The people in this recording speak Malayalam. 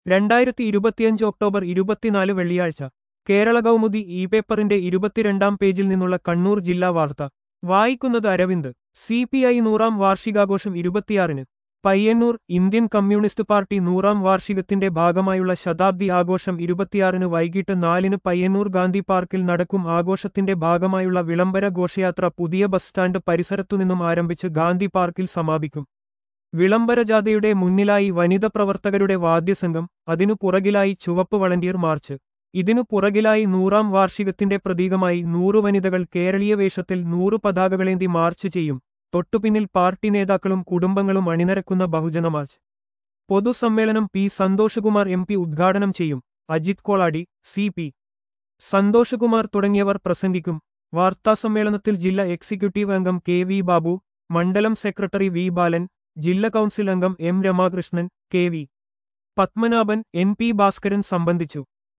രണ്ടായിരത്തി ഇരുപത്തിയഞ്ച് ഒക്ടോബർ ഇരുപത്തിനാല് വെള്ളിയാഴ്ച കേരള കൗമുദി ഇ പേപ്പറിന്റെ ഇരുപത്തിരണ്ടാം പേജിൽ നിന്നുള്ള കണ്ണൂർ ജില്ലാ വാർത്ത വായിക്കുന്നത് അരവിന്ദ് സി പി ഐ നൂറാം വാർഷികാഘോഷം ഇരുപത്തിയാറിന് പയ്യന്നൂർ ഇന്ത്യൻ കമ്മ്യൂണിസ്റ്റ് പാർട്ടി നൂറാം വാർഷികത്തിന്റെ ഭാഗമായുള്ള ശതാബ്ദി ആഘോഷം ഇരുപത്തിയാറിന് വൈകിട്ട് നാലിന് പയ്യന്നൂർ ഗാന്ധി പാർക്കിൽ നടക്കും ആഘോഷത്തിന്റെ ഭാഗമായുള്ള വിളംബര ഘോഷയാത്ര പുതിയ ബസ് സ്റ്റാൻഡ് പരിസരത്തുനിന്നും ആരംഭിച്ച് ഗാന്ധി പാർക്കിൽ സമാപിക്കും വിളംബര ജാഥയുടെ മുന്നിലായി വനിത പ്രവർത്തകരുടെ വാദ്യസംഘം അതിനു പുറകിലായി ചുവപ്പ് വളണ്ടിയർ മാർച്ച് ഇതിനു പുറകിലായി നൂറാം വാർഷികത്തിന്റെ പ്രതീകമായി നൂറു വനിതകൾ കേരളീയ വേഷത്തിൽ നൂറു പതാകകളേന്തി മാർച്ച് ചെയ്യും തൊട്ടുപിന്നിൽ പാർട്ടി നേതാക്കളും കുടുംബങ്ങളും അണിനിരക്കുന്ന ബഹുജന മാർച്ച് പൊതുസമ്മേളനം പി സന്തോഷകുമാർ എം പി ഉദ്ഘാടനം ചെയ്യും അജിത് കോളാടി സി പി സന്തോഷകുമാർ തുടങ്ങിയവർ പ്രസംഗിക്കും വാർത്താസമ്മേളനത്തിൽ ജില്ലാ എക്സിക്യൂട്ടീവ് അംഗം കെ വി ബാബു മണ്ഡലം സെക്രട്ടറി വി ബാലൻ ജില്ലാ കൗൺസിൽ അംഗം M Ramakrishnan K V Padmanabhan N P Bhaskaran സംബന്ധിച്ചു